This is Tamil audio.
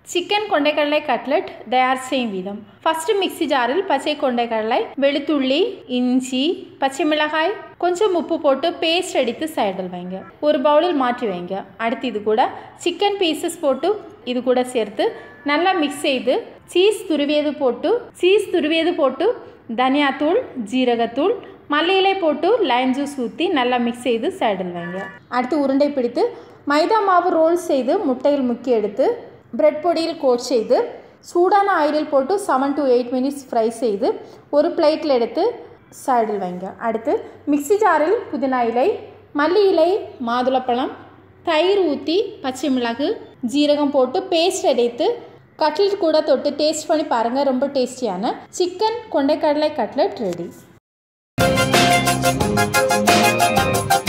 சிக்கன் கொண்டைக்கடலை கட்லெட் தயார் செய்யும் விதம் ஃபஸ்ட்டு மிக்ஸி ஜாரில் பச்சை கொண்டைக்கடலை வெளுத்துள்ளி இஞ்சி பச்சை மிளகாய் கொஞ்சம் உப்பு போட்டு பேஸ்ட் அடித்து சைடில் வைங்க ஒரு பவுலில் மாற்றி வைங்க அடுத்து இது கூட சிக்கன் பீசஸ் போட்டு இது கூட சேர்த்து நல்லா மிக்ஸ் செய்து சீஸ் துருவியது போட்டு சீஸ் துருவியது போட்டு தனியாத்தூள் ஜீரகத்தூள் மல்லி இலை போட்டு லைம் ஜூஸ் ஊற்றி நல்லா மிக்ஸ் செய்து சைடில் வைங்க அடுத்து உருண்டை பிடித்து மைதா மாவு ரோல் செய்து முட்டையில் முக்கி எடுத்து பிரெட் பொடியில் கோட் செய்து சூடான ஆயிலில் போட்டு seven to eight minutes fry செய்து ஒரு பிளேட்டில் எடுத்து சைடில் வைங்க அடுத்து மிக்ஸி ஜாரில் புதினா இலை மல்லி இலை மாதுளப்பழம் தயிர் ஊற்றி பச்சை மிளகு ஜீரகம் போட்டு பேஸ்ட் அடைத்து கட்லெட் கூட தொட்டு டேஸ்ட் பண்ணி பாருங்கள் ரொம்ப டேஸ்டியான சிக்கன் கொண்டைக்கடலை கட்லெட் ரெடி